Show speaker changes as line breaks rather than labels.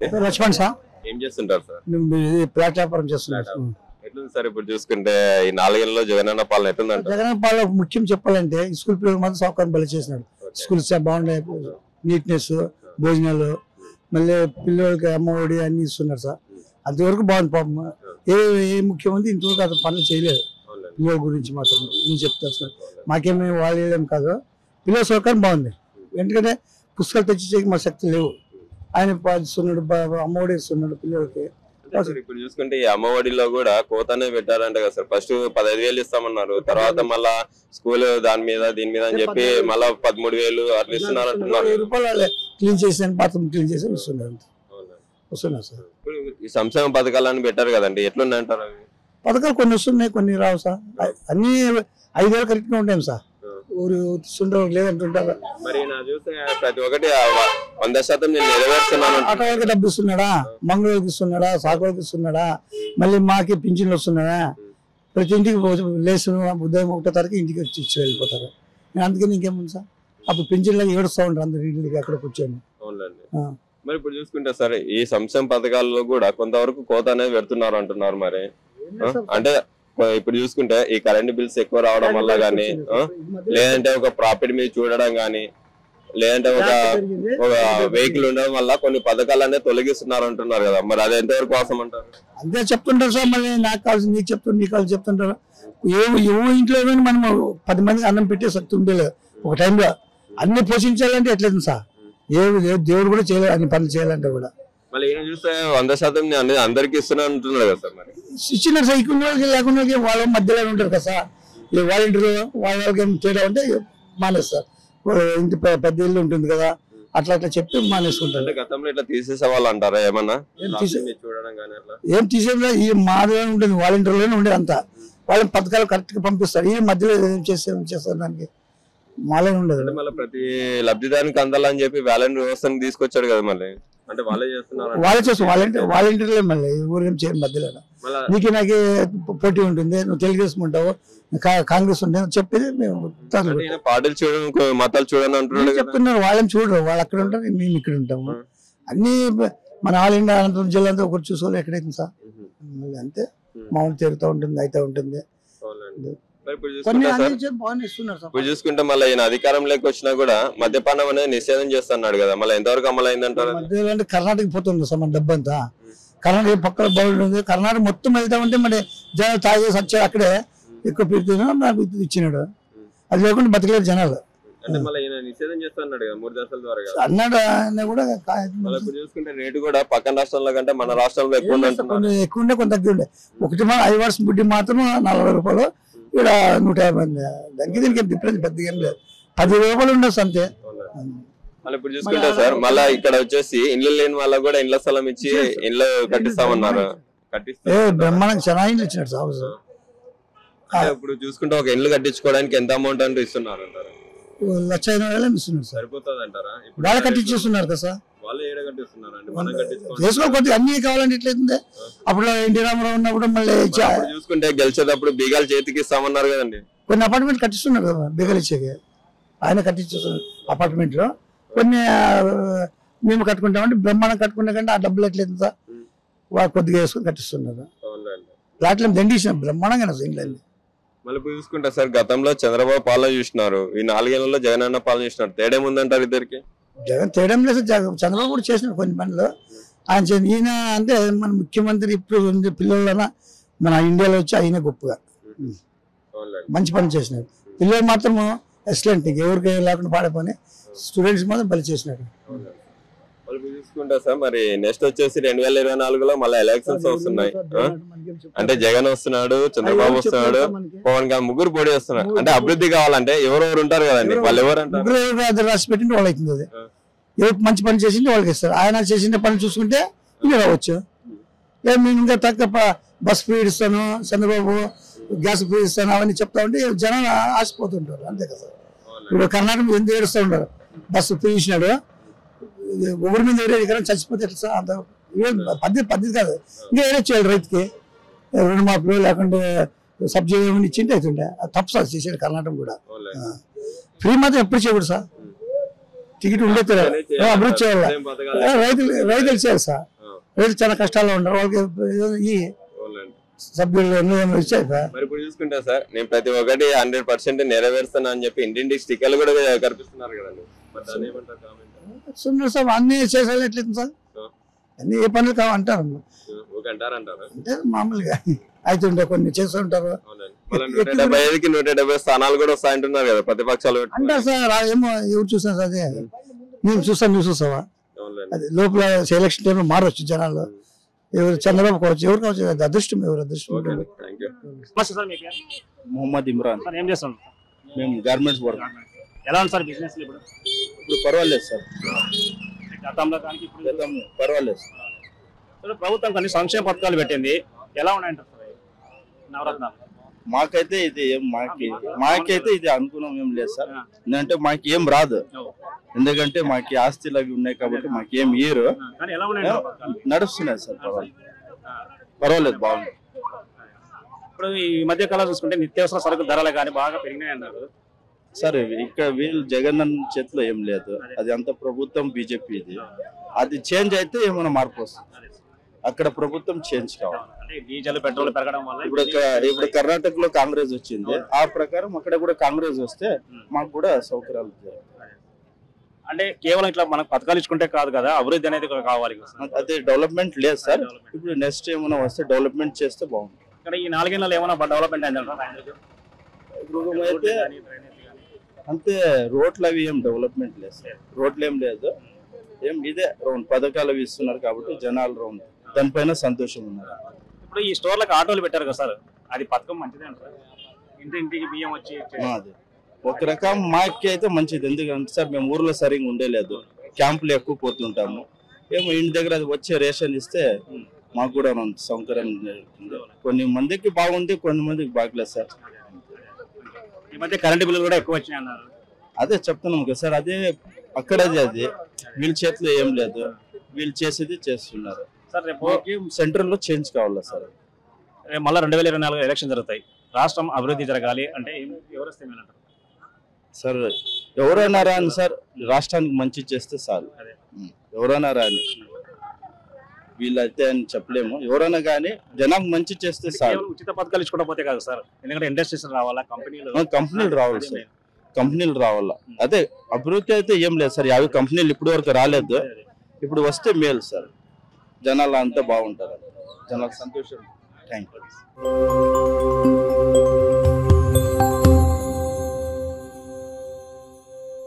Laxman sir
ఏం చేస్తుంటారు sir
మేము ఇది ప్లాట్ వ్యాపారం చేస్తున్నాం
ఎట్లుంది సార్ ఇప్పుడు చూసుకుంటే ఈ నాలుగేళ్లలో జగనన్న పాలన ఎట్లుందంట
జగన్ పాల ముఖ్యం చెప్పాలంటే ఈ స్కూల్ పిల్లలు మాత్రం సౌకర్యం భలే చేసినాడు స్కూల్స్ బాగున్నాయి నీట్నెస్ భోజనాలు మళ్ళీ పిల్లలకి అమ్మఒడి అన్ని ఇస్తున్నారు సార్ అంతవరకు బాగుంది పాపం ఏ ఏ ముఖ్యమంత్రి ఇంతవరకు అతను పనులు చేయలేదు పిల్లల గురించి మాత్రం నేను చెప్తాను సార్ మాకేమీ వాళ్ళేం కాదు పిల్లల సౌకర్యం బాగుంది ఎందుకంటే పుస్తకాలు తెచ్చి మా శక్తి లేవు ఆయన పా- ఇస్తున్నాడు బా- అమ్మఒడి ఇస్తున్నాడు పిల్లలకి
అంటే సార్ ఇప్పుడు చూసుకుంటే ఈ అమ్మఒడిలో కూడా కోతనే పెట్టారంట కదా సార్ ఫస్ట్ పదహైదు వేలు ఇస్తామన్నారు తర్వాత మళ్ళా స్కూల్ దాని మీద దీని మీద అని చెప్పి మళ్ళా పదమూడు వేలు అట్లా ఇస్తున్నారు అంటున్నారు
వెయ్యి రూపాయలు క్లీన్ చేసాను బాత్రూమ్ క్లీన్ చేసి వస్తున్నారు అంతే. వస్తున్నారు సార్
ఇప్పుడు ఈ సంక్షేమ పథకాలని పెట్టారు కదండి ఎట్లున్నాయంటారు అవి
పథకాలు కొన్ని వస్తున్నాయి కొన్ని రావు సార్ అన్ని ఐదేళ్ళు కరెక్ట్గా ఉంటాయి సార్ ఊరు తీసుకుంటే లేదంటుంటారు
మరి నా చూస్తే ప్రతి ఒక్కటి ఆ వ- వంద శాతం నేను నెరవేరుస్తున్నాను
ఆటో వాళ్ళకి డబ్బు ఇస్తున్నాడా మంగళూరుకి ఇస్తున్నాడా సాకులకి ఇస్తున్నాడా మళ్ళీ మాకి పింఛన్లు వస్తున్నాడా ప్రతి ఇంటికి రోజు లేచిన ఉదయం ఒకటో తారీఖు ఇంటికి వచ్చి ఇచ్చి వెళ్ళిపోతారు నేను అందుకని ఇంకేముంది సార్ అప్పుడు పింఛన్లు ఏడుస్తూ ఉంటారు అందరు ఇంటికి అక్కడ కూర్చొని
అవునండి
ఆ.
మరి ఇప్పుడు చూసుకుంటే సరే ఈ సంక్షేమ పథకాల్లో కూడా కొంతవరకు కోత అనేది పెడుతున్నారు అంటున్నారు మరి ఆ? అంటే కొ- ఇప్పుడు చూసుకుంటే ఈ కరెంట్ బిల్స్ ఎక్కువ రావడం వల్ల గానీ ఆ? లేదంటే ఒక ప్రాఫిట్ మీద చూడడం గానీ లేదంటే ఒక ఒక వెహికల్ ఉండడం వల్ల కొన్ని పథకాలు అనేది తొలగిస్తున్నారు అంటున్నారు కదా మరి అది ఎంతవరకు కోసం అంటారు
అంతే చెప్తుంటారు సార్ మళ్ళీ నాకు కావాల్సింది నీకు చెప్తుంటారు నీకు కావాల్సి చెప్తుంటారు ఏ ఏ ఇంట్లో కానీ మనం పది మందికి అన్నం పెట్టే శక్తి ఉండేలేదు ఒక టైంలో అన్ని పోషించాలంటే ఎట్లేదు సార్ ఏ ఏ దేవుడు కూడా చేయలేదు అన్ని పనులు చేయాలంటే కూడా
మళ్ళీ ఈయన చూస్తే వంద శాతం నేను అనేది అందరికి ఇస్తున్నా అంటున్నారు కదా సార్ మరి
ఇచ్చిన సార్ ఇక్కడ ఉన్న వాళ్ళకి లేకుండా వాళ్ళకి వాళ్ళ మధ్యలో ఉంటారు కదా సార్ ఈ వాలంటీర్ వాళ్ళ వాళ్ళకి ఏం తేడా ఉంటే మానేస్తారు వాళ్ళ ఇంటి పె- పెద్ద ఇల్లు ఉంటుంది కదా అట్లా అట్లా చెప్పి మానేసుకుంటారు
అంటే గతంలో ఇట్లా తీసేసే వాళ్ళు అంటారా ఏమన్నా
ఏం
Profit
తీసే-
మీద చూడడం కానీ అట్లా
ఏం తీసేదా ఈ మాదిరిగా ఉంటుంది వాలంటీర్లోనే ఉండేది అంతా వాళ్ళని పథకాలు కరెక్ట్ గా పంపిస్తారు ఈ మధ్యలో ఏం చేస్తే ఏం చేస్తారు దానికి మాలోనే ఉండదు
అంటే మళ్ళీ ప్రతి లబ్ధిదారికి అందాలని చెప్పి వాలంటీర్ వ్యవస్థను తీసుకొచ్చాడు కదా మళ్ళీ అంటే వాళ్ళే చేస్తున్నారు
వాళ్ళే చేస్తారు వాలంటీర్ వాలంటీర్లే మళ్ళీ ఊరేం చేయరు మధ్యలో
మళ్ళీ
నీకు నాకే పోటీ ఉంటుంది నువ్వు తెలుగుదేశం ఉంటావు కా- కాంగ్రెస్ ఉంటుంది చెప్పేది మేము తగలు
అంటే ఈయన పార్టీలు చూడడం ఇంకో మతాలు చూడని అంటున్నాడు
నేను
కదా
చెప్తున్నారు వాళ్ళని చూడరు వాళ్ళు అక్కడ ఉంటారు మేము ఇక్కడ ఉంటాము
ఆ.
అన్ని బ- మన ఆల్ ఇండియా అనంతపురం జిల్లా అంతా ఒకటి చూసుకోవాలి ఎక్కడైతే సార్
మ్మ్.
మళ్ళీ అంతే
మ్మ్.
మామూలు తిరుగుతూ ఉంటుంది అయితే ఉంటుంది
అవునండి. మరి ఇప్పుడు
కొన్ని
చూసుకుంటే సార్
అన్ని చేసి బాగానే ఇస్తున్నారు సార్
ఇప్పుడు చూసుకుంటే మళ్ళీ ఈయన అధికారంలోకి వచ్చినా కూడా మద్యపానం అనేది నిషేధం చేస్తున్నాడు కదా మళ్ళీ ఎంతవరకు అమలు అయిందంటారు అది?
మధ్యలో అంటే కర్ణాటక పోతుంది సార్ మన డబ్బంతా కర్ణాటక పక్కన బాగుంటుంది ఉంది కర్ణాటక మొత్తం వెళ్తా ఉంటే మరి జనాలు తాగేసి వచ్చారు అక్కడే ఎక్కువ పెడుతున్నా నాకు ఇది ఇచ్చినాడు అది లేకుండా బతకలేరు జనాలు
అంటే మళ్ళీ ఈయన నిషేధం చేస్తున్నాడు కదా మూడు దశల ద్వారా కదా.
అన్నాడు ఆయన కూడా కా-
మళ్ళీ ఇప్పుడు చూసుకుంటే రేటు కూడా పక్కన రాష్ట్రాల్లో కంటే మన రాష్ట్రంలో ఎక్కువ ఉంది అంటున్నారు
కొన్ని ఎక్కువ ఉండే కొంత తగ్గి ఉండే ఒకటి మన ఐదు వర్షం బుడ్డి మాత్రం నలభై రూపాయలు ఇక్కడ నూట యాభై ఉంది దానికి దీనికి డిఫరెన్స్ పెద్దగా ఏం లేదు పది రూపాయలు ఉండొచ్చు అంతే
మళ్ళీ ఇప్పుడు చూసుకుంటే సార్ మళ్ళీ ఇక్కడ వచ్చేసి ఇండ్లు లేని వాళ్ళకి కూడా ఇండ్ల స్థలం ఇచ్చి ఇండ్లు కట్టిస్తామన్నారు
ఏ
కట్టిస్తా
బ్రహ్మాండంగా చాలా ఇండ్లు ఇచ్చినాడు సార్ హౌస్
అంటే ఇప్పుడు చూసుకుంటే ఒక ఇల్లు కట్టించుకోవడానికి ఎంత అమౌంట్ అంటూ ఇస్తున్నారు అంటారు
లక్ష ఎనభై వేలు ఇస్తున్నారు సార్
సరిపోతుంది అంటారా ఇప్పుడు
వాళ్ళు కట్టించేస్తున్నారు కదా సార్
వాళ్ళు ఏడ కట్టిస్తున్నారు అండి మనం కట్టించుకోవాలి
చేసుకోవాలి కొద్దిగా అన్ని కావాలంటే ఎట్లయితుంది అప్పుడు ఎన్టీ రామారావు ఉన్నప్పుడు మళ్ళీ చా-
అప్పుడు చూసుకుంటే గెలిచేటప్పుడు బీగాలు చేతికి ఇస్తామన్నారు కదండి
కొన్ని అపార్ట్మెంట్ కట్టిస్తున్నారు కదా బిగలు ఇచ్చేకి ఆయన కట్టించేస్తున్నారు అపార్ట్మెంట్ లో కొన్ని ఆ, మేము కట్టుకుంటామంటే బ్రహ్మాండం కట్టుకునే కంటే ఆ డబ్బులు ఎట్లేదు సార్ వాళ్ళు కొద్దిగా వేసుకొని కట్టిస్తున్నారు
అవునండి
ప్లాట్లు దండిసిన బ్రహ్మాండంగా ఇండ్లన్నీ
మళ్ళీ ఇప్పుడు చూసుకుంటే సార్ గతంలో చంద్రబాబు పాలన చూసినారు ఈ నాలుగేళ్లలో జగన్ అన్న పాలన చూసినారు తేడా ఏముందంటారు ఇద్దరికి
జగన్ తేడం లేదు సార్. జగన్ చంద్రబాబు కూడా చేసిన కొన్ని పనులు ఆయన చే- ఈయన అంటే మన ముఖ్యమంత్రి ఇప్పుడు ఉంది పిల్లలన మన ఇండియాలో వచ్చి ఆయన గొప్పగా
అవునండి
మంచి పని చేసినాడు పిల్లలు మాత్రం ఎక్సలెంట్ ఎవరికి లేకుండా పాడైపోయి స్టూడెంట్స్ మాత్రం బలి చేసినాడు
మళ్ళీ ఇప్పుడు చూసుకుంటే సార్ మరి నెక్స్ట్ వచ్చేసి రెండు వేల ఇరవై నాలుగులో మళ్ళీ ఎలక్షన్స్ వస్తున్నాయి ఆ? అంటే జగన్ వస్తున్నాడు చంద్రబాబు వస్తున్నాడు పవన్ కళ్యాణ్ ముగ్గురు పోటీ వస్తున్నారు అంటే అభివృద్ధి కావాలంటే ఎవరెవరు ఉంటారు కదండి వాళ్ళు ఎవరు అంటారు
ముగ్గురు ఎవరు అది రాసి పెట్టింటే వాళ్ళు అవుతుంది అది
ఆ.
ఎవరు మంచి పని చేసింటే వాళ్ళకి ఇస్తారు ఆయన చేసిన పని చూసుకుంటే ఇంకా రావచ్చు లేదు నేను ఇంకా తక్కువ ప- బస్ ఫ్రీ ఇస్తాను చంద్రబాబు గ్యాస్ ఫ్రీ ఇస్తాను అవన్నీ చెప్తా ఉంటే జనాలు ఆశపోతుంటారు అంతే కదా సార్. ఇప్పుడు కర్ణాటక ఎంత ఏడుస్తూ ఉంటారు బస్సు ఫ్రీ ఇచ్చినాడు ఇది ఒకరి మీద వేరే ఇక్కడ చచ్చిపోతే ఎట్లా సార్ అంత ఇవేం పద్ధతి పద్ధతి కాదు ఇంకా ఏదో చేయాలి రైతుకి రుణమాఫీలు లేకుంటే సబ్సిడీ ఏమైనా ఇచ్చింటే అవుతుండే అది తప్పు సార్ చేసేది కర్ణాటక కూడా
అవునండి.
ఫ్రీ మాత్రం ఎప్పుడు చేయకూడదు సార్ టికెట్ ఉండే తీరాలి.
అదే
ఆ, అభివృద్ధి చేయాలి
అదేం పథకాలు
ఆ, రైతులు రైతులు చేయాలి సార్
ఆ.
రైతులు చాలా కష్టాల్లో ఉన్నారు వాళ్ళకి ఏదో ఈ
అవునండి.
సభ్యులు ఎన్నో ఇచ్చాయి
మరి ఇప్పుడు చూసుకుంటే సార్ నేను ప్రతి ఒక్కటి హండ్రెడ్ పర్సెంట్ నెరవేరుస్తాను అని చెప్పి ఇంటింటికి స్టిక్కర్లు కూడా కనిపిస్తున్నారు కదండి మరి దాన్ని ఏమంటారు కామెంట్
సుందర సార్ అన్ని చేసేది ఎట్లేదు సార్ అన్ని ఏ పనులు కావంటారు
ఒక అంటారంటారు
అంటే మామూలుగా అవుతుంటే కొన్ని చేస్తుంటారు
అవునండి మళ్ళీ నూట డెబ్బై ఐదుకి నూట డెబ్బై స్థానాలు కూడా వస్తాయంటున్నారు కదా ప్రతిపక్షాలు పెట్టుకుని.
అంటారు సార్ ఆ ఏమో ఎవరు చూసాను సార్ అదే మేము చూస్తాం నువ్వు చూస్తావా
అవునండి.
అది లోపల ఎలక్షన్ టైంలో మారవచ్చు జనాలు ఎవరు చంద్రబాబు కావచ్చు ఎవరు కావచ్చు అది అదృష్టం ఎవరు అదృష్టం
ఓకే అండి. థ్యాంక్ యూ
నమస్తే సార్ మీ పేరు
మొహమ్మద్ ఇమ్రాన్
సార్ ఏం చేస్తాం
మేము గార్మెంట్స్ వర్క్
ఎలా ఉంది సార్ బిజినెస్ ఇప్పుడు
ఇప్పుడు పర్వాలేదు సార్
గతంలో కానీ ఇప్పుడు
గతం పర్వాలేదు సార్.
ఇప్పుడు ప్రభుత్వం కొన్ని సంక్షేమ పథకాలు పెట్టింది ఎలా ఉన్నాయంటారు సార్ అవి? నవరత్నాలు
మాకైతే ఇది ఏం మాకి మాకైతే ఇది అనుకున్నాం ఏం లేదు సార్ ఎందుకంటే మాకు ఏం రాదు ఎందుకంటే మాకి ఆస్తులు అవి ఉన్నాయి కాబట్టి మాకు ఏం ఇయ్యరు
కానీ ఎలా ఉన్నాయంటారు పథకాలు?
నడుస్తున్నాయి సార్ పర్వాలేదు పర్వాలేదు బాగుంది
ఇప్పుడు ఈ మధ్య కాలం చూసుకుంటే నిత్యావసర సరుకు ధరలు కానీ బాగా పెరిగినాయి అన్నారు
సార్ ఇక్కడ వీళ్ళు జగన్ అన్న చేతిలో ఏం లేదు అది అంత ప్రభుత్వం బీజేపీ ఇది అది చేంజ్ అయితే ఏమైనా మార్పు వస్తుంది అక్కడ ప్రభుత్వం చేంజ్ కావాలి
అంటే డీజిల్ పెట్రోల్ పెరగడం వల్ల
ఇప్పుడు క- ఇప్పుడు కర్ణాటకలో కాంగ్రెస్ వచ్చింది ఆ ప్రకారం అక్కడ కూడా కాంగ్రెస్ వస్తే మాకు కూడా సౌకర్యాలు జరుగుతాయి.
అంటే కేవలం ఇట్లా మనకు పథకాలు ఇచ్చుకుంటే కాదు కదా అభివృద్ధి అనేది కూడా కావాలి కదా సార్.
అదే డెవలప్మెంట్ లేదు సార్ ఇప్పుడు నెక్స్ట్ ఏమైనా వస్తే డెవలప్మెంట్ చేస్తే బాగుంటుంది
ఇక్కడ ఈ నాలుగేళ్ళలో ఏమైనా డెవలప్మెంట్ అయిందంటారా
ఇప్పుడు అయితే అంతే రోడ్లు అవి ఏం డెవలప్మెంట్ లేదు సార్ రోడ్లు ఏం లేదు ఏం ఇదే రౌండ్ పథకాలు అవి ఇస్తున్నారు కాబట్టి జనాలు రౌండ్ దానిపైన సంతోషం ఉన్నారు
ఇప్పుడు ఈ స్టోర్లకు ఆటోలు పెట్టారు కదా సార్ అది పథకం మంచిదే అంటారా ఇంటి ఇంటికి బియ్యం వచ్చి ఇచ్చే-
ఆ, అదే ఒక రకం మాకి అయితే మంచిది ఎందుకంటే సార్ మేము ఊర్లో సరిగ్గా ఉండేలేదు క్యాంపులు ఎక్కువ పోతుంటాము ఏమో ఇంటి దగ్గర అది వచ్చే రేషన్ ఇస్తే మాకు కూడా కొంత సౌకర్యం జరుగుతుంది కొన్ని మందికి బాగుంది కొన్ని మందికి బాగలేదు సార్
ఈ మధ్య కరెంటు బిల్లులు కూడా ఎక్కువ వచ్చినాయి అన్నారు
అదే చెప్తున్నాం కదా సార్ అదే అక్కడది అది వీళ్ళ చేతిలో ఏం లేదు వీళ్ళు చేసేది చేస్తున్నారు
సార్ రేపు
సెంటర్ లో చేంజ్ కావాలా సార్
రేపు మళ్ళీ రెండు వేల ఇరవై నాలుగు ఎలక్షన్ జరుగుతాయి రాష్ట్రం అభివృద్ధి జరగాలి అంటే ఏం- ఎవరు వస్తే మేలంటారు
సార్ ఎవరైనా రాని సార్ రాష్ట్రానికి మంచి చేస్తే చాలు
అదే.
ఉం. ఎవరైనా రాని వీళ్ళైతే అని చెప్పలేము ఎవరైనా కానీ జనానికి మంచి చేస్తే చాలు
కేవలం ఉచిత పథకాలు ఇచ్చుకుంటా పోతే కాదు సార్ ఎందుకంటే ఇండస్ట్రీస్ రావాలా కంపెనీలు
ఆ, కంపెనీలు రావాలి సార్ కంపెనీలు రావాలా అదే అభివృద్ధి అయితే ఏం లేదు సార్ యాభై కంపెనీలు ఇప్పటి వరకు రాలేదు ఇప్పుడు వస్తే మేలు సార్ జనాలు అంతా బాగుంటారు జనాలకు సంతోషం థ్యాంక్ యూ